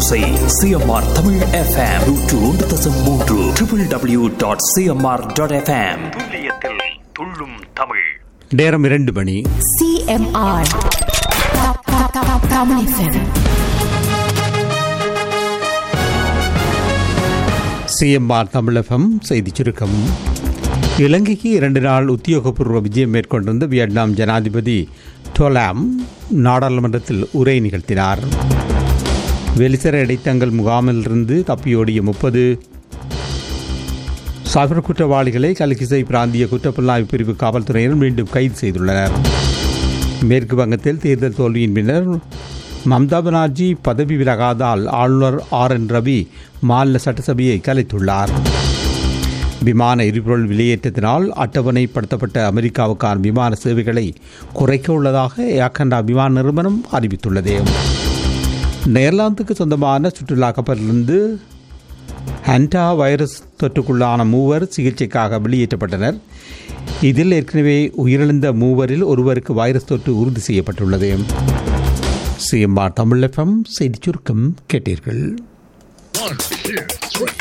ஓசை CMR Tamil FM நூற்று ஒன்று தசம் மூன்று triple W dot CMR dot FM துல்லியத்தில் துள்ளும் தமிழ் நேரம் இரண்டு மணி CMR. Top, top, top, Tamil FM. CMR Tamilagam செய்திச் சுருக்கம் இலங்கைக்கு இரண்டு நாள் உத்தியோகபூர்வ விஜயம் மேற்கொண்டிருந்த வியட்நாம் ஜனாதிபதி டோலாம் நாடாளுமன்றத்தில் உரை நிகழ்த்தினார் வெளிசர இடைத்தங்கள் முகாமிலிருந்து தப்பியோடிய முப்பது சைபர் குற்றவாளிகளை கல்கிசை பிராந்திய குற்றப்புலனாய்வு பிரிவு காவல்துறையினர் மீண்டும் கைது செய்துள்ளனர் மேற்கு வங்கத்தில் தேர்தல் தோல்வியின் பின்னர் மம்தா பானர்ஜி பதவி விலகாதால் ஆளுநர் ஆர் என் ரவி மாநில சட்டசபையை கலைத்துள்ளார் விமான எரிபொருள் வெளியேற்றத்தினால் அட்டவணைப்படுத்தப்பட்ட அமெரிக்காவுக்கான விமான சேவைகளை குறைக்க உள்ளதாக ஏர்கண்டா விமான நிறுவனம் அறிவித்துள்ளது நெதர்லாந்துக்கு சொந்தமான சுற்றுலா கப்பலிலிருந்து ஹண்டா வைரஸ் தொற்றுக்குள்ளான மூவர் சிகிச்சைக்காக வெளியேற்றப்பட்டனர் இதில் ஏற்கனவே உயிரிழந்த மூவரில் ஒருவருக்கு வைரஸ் தொற்று உறுதி செய்யப்பட்டுள்ளது சிஎம்ஆர் தமிழ் எஃப்எம் செய்திச் சுருக்கம் கேட்டீர்கள் One, two, three.